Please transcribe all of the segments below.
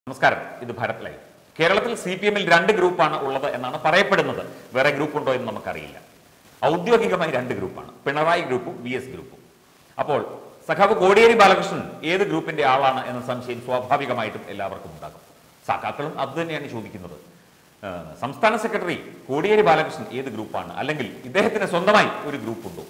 നമസ്കാരം ഇത് ഭാരത് ലൈവ് കേരളത്തിൽ സി പി എമ്മിൽ രണ്ട് ഗ്രൂപ്പാണ് ഉള്ളത് എന്നാണ് പറയപ്പെടുന്നത് വേറെ ഗ്രൂപ്പ് ഉണ്ടോ എന്ന് നമുക്കറിയില്ല ഔദ്യോഗികമായി രണ്ട് ഗ്രൂപ്പാണ് പിണറായി ഗ്രൂപ്പും വി എസ് ഗ്രൂപ്പും അപ്പോൾ സഖാവ് കോടിയേരി ബാലകൃഷ്ണൻ ഏത് ഗ്രൂപ്പിന്റെ ആളാണ് എന്ന സംശയം സ്വാഭാവികമായിട്ടും എല്ലാവർക്കും ഉണ്ടാകും സഖാക്കളും അത് തന്നെയാണ് ചോദിക്കുന്നത് ഏഹ് സംസ്ഥാന സെക്രട്ടറി കോടിയേരി ബാലകൃഷ്ണൻ ഏത് ഗ്രൂപ്പാണ് അല്ലെങ്കിൽ ഇദ്ദേഹത്തിന് സ്വന്തമായി ഒരു ഗ്രൂപ്പ് ഉണ്ടോ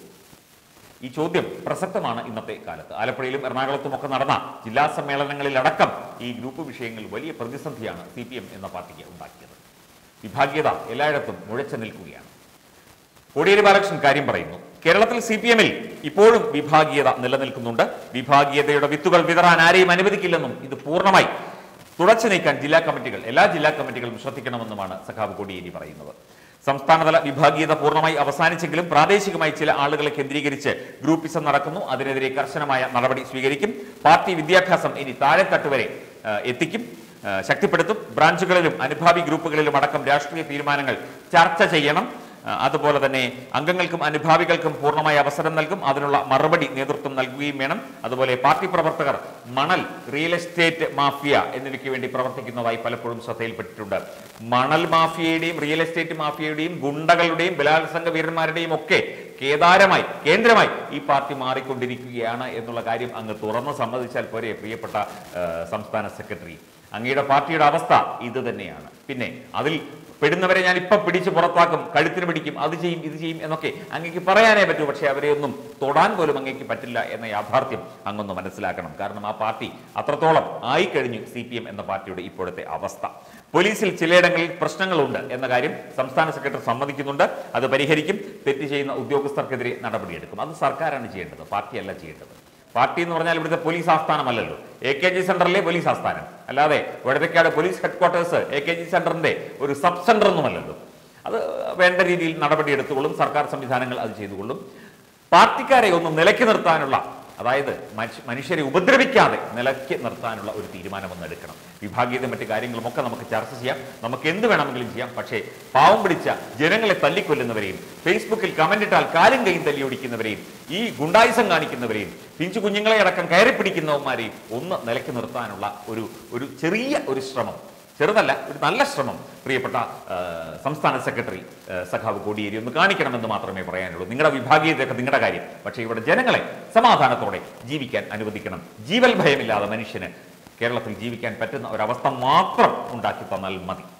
ഈ ചോദ്യം പ്രസക്തമാണ് ഇന്നത്തെ കാലത്ത് ആലപ്പുഴയിലും എറണാകുളത്തും ഒക്കെ നടന്ന ജില്ലാ സമ്മേളനങ്ങളിലടക്കം ഈ ഗ്രൂപ്പ് വിഷയങ്ങൾ വലിയ പ്രതിസന്ധിയാണ് സി പി എം എന്ന പാർട്ടിക്ക് ഉണ്ടാക്കിയത് വിഭാഗീയത എല്ലായിടത്തും മുഴച്ചു നിൽക്കുകയാണ് കോടിയേരി ബാലകൃഷ്ണൻ കാര്യം പറയുന്നു കേരളത്തിൽ സി പി എമ്മിൽ ഇപ്പോഴും വിഭാഗീയത നിലനിൽക്കുന്നുണ്ട് വിഭാഗീയതയുടെ വിത്തുകൾ വിതറാൻ ആരെയും അനുവദിക്കില്ലെന്നും ഇത് പൂർണ്ണമായി തുടച്ചു നീക്കാൻ ജില്ലാ കമ്മിറ്റികൾ എല്ലാ ജില്ലാ കമ്മിറ്റികളും ശ്രദ്ധിക്കണമെന്നുമാണ് സഖാവ് കോടിയേരി പറയുന്നത് സംസ്ഥാനതല വിഭാഗീയത പൂർണ്ണമായി അവസാനിച്ചെങ്കിലും പ്രാദേശികമായി ചില ആളുകളെ കേന്ദ്രീകരിച്ച് ഗ്രൂപ്പിസം നടക്കുന്നു അതിനെതിരെ കർശനമായ നടപടി സ്വീകരിക്കും പാർട്ടി വിദ്യാഭ്യാസം ഇനി താഴെത്തട്ട് വരെ ആ, എത്തിക്കും ആ, ശക്തിപ്പെടുത്തും ബ്രാഞ്ചുകളിലും അനുഭാവി ഗ്രൂപ്പുകളിലും അടക്കം രാഷ്ട്രീയ തീരുമാനങ്ങൾ ചർച്ച ചെയ്യണം ആ, അതുപോലെ തന്നെ അംഗങ്ങൾക്കും അനുഭാവികൾക്കും പൂർണ്ണമായ അവസരം നൽകും അതിനുള്ള മറുപടി നേതൃത്വം നൽകുകയും വേണം അതുപോലെ പാർട്ടി പ്രവർത്തകർ മണൽ റിയൽ എസ്റ്റേറ്റ് മാഫിയ എന്നിവയ്ക്ക് വേണ്ടി പ്രവർത്തിക്കുന്നതായി പലപ്പോഴും ശ്രദ്ധയിൽപ്പെട്ടിട്ടുണ്ട് മണൽ മാഫിയയുടെയും റിയൽ എസ്റ്റേറ്റ് മാഫിയയുടെയും ഗുണ്ടകളുടെയും ബലാത്സംഗ വീരന്മാരുടെയും ഒക്കെ കേദാരമായി കേന്ദ്രമായി ഈ പാർട്ടി മാറിക്കൊണ്ടിരിക്കുകയാണ് എന്നുള്ള കാര്യം അങ്ങ് തുറന്ന് സമ്മതിച്ചാൽ പോരെ പ്രിയപ്പെട്ട ആ, സംസ്ഥാന സെക്രട്ടറി അങ്ങയുടെ പാർട്ടിയുടെ അവസ്ഥ ഇത് തന്നെയാണ് പിന്നെ അതിൽ പെടുന്നവരെ ഞാൻ ഇപ്പം പിടിച്ച് പുറത്താക്കും കഴുത്തിന് പിടിക്കും അത് ചെയ്യും ഇത് ചെയ്യും എന്നൊക്കെ അങ്ങേക്ക് പറയാനേ പറ്റൂ പക്ഷേ അവരെ ഒന്നും തൊടാൻ പോലും അങ്ങേക്ക് പറ്റില്ല എന്ന യാഥാർത്ഥ്യം അങ്ങൊന്ന് മനസ്സിലാക്കണം കാരണം ആ പാർട്ടി അത്രത്തോളം ആയിക്കഴിഞ്ഞു സി പി എം എന്ന പാർട്ടിയുടെ ഇപ്പോഴത്തെ അവസ്ഥ പോലീസിൽ ചിലയിടങ്ങളിൽ പ്രശ്നങ്ങളുണ്ട് എന്ന കാര്യം സംസ്ഥാന സെക്രട്ടറി സമ്മതിക്കുന്നുണ്ട് അത് പരിഹരിക്കും തെറ്റ് ചെയ്യുന്ന ഉദ്യോഗസ്ഥർക്കെതിരെ നടപടിയെടുക്കും അത് സർക്കാരാണ് ചെയ്യേണ്ടത് പാർട്ടിയല്ല ചെയ്യേണ്ടത് പാർട്ടി എന്ന് പറഞ്ഞാൽ ഇവിടുത്തെ പോലീസ് ആസ്ഥാനമല്ലല്ലോ എ കെ ജി സെന്ററിലെ പോലീസ് ആസ്ഥാനം അല്ലാതെ Vadathakkad police headquarters A K G സെന്ററിന്റെ ഒരു സബ് സെന്റർ ഒന്നുമല്ലല്ലോ അത് വേണ്ട രീതിയിൽ നടപടിയെടുത്തുകൊള്ളും സർക്കാർ സംവിധാനങ്ങൾ അത് ചെയ്തുകൊള്ളും പാർട്ടിക്കാരെ ഒന്ന് നിലയ്ക്ക് നിർത്താനുള്ള അതായത് മനുഷ്യ- മനുഷ്യരെ ഉപദ്രവിക്കാതെ നിലയ്ക്ക് നിർത്താനുള്ള ഒരു തീരുമാനമൊന്നും എടുക്കണം വിഭാഗീയത മറ്റു കാര്യങ്ങളും ഒക്കെ നമുക്ക് ചർച്ച ചെയ്യാം നമുക്ക് എന്ത് വേണമെങ്കിലും ചെയ്യാം പക്ഷേ പാവം പിടിച്ച ജനങ്ങളെ തല്ലിക്കൊല്ലുന്നവരെയും ഫേസ്ബുക്കിൽ കമന്റ് ഇട്ടാൽ കാലും കൈയും തല്ലിയൊടിക്കുന്നവരെയും ഈ ഗുണ്ടായുസം കാണിക്കുന്നവരെയും പിഞ്ചു കുഞ്ഞുങ്ങളെ അടക്കം കയറി പിടിക്കുന്നവന്മാരെയും ഒന്ന് നിലയ്ക്ക് നിർത്താനുള്ള ഒരു ഒരു ചെറിയ ഒരു ശ്രമം ചെറുതല്ല ഒരു നല്ല ശ്രമം പ്രിയപ്പെട്ട ആ, സംസ്ഥാന സെക്രട്ടറി ആ, സഖാവ് കോടിയേരി ഒന്ന് കാണിക്കണമെന്ന് മാത്രമേ പറയാനുള്ളൂ നിങ്ങളുടെ വിഭാഗീയതയൊക്കെ നിങ്ങളുടെ കാര്യം പക്ഷേ ഇവിടെ ജനങ്ങളെ സമാധാനത്തോടെ ജീവിക്കാൻ അനുവദിക്കണം ജീവൽ ഭയമില്ലാതെ മനുഷ്യന് കേരളത്തിൽ ജീവിക്കാൻ പറ്റുന്ന ഒരവസ്ഥ മാത്രം ഉണ്ടാക്കി തന്നാൽ മതി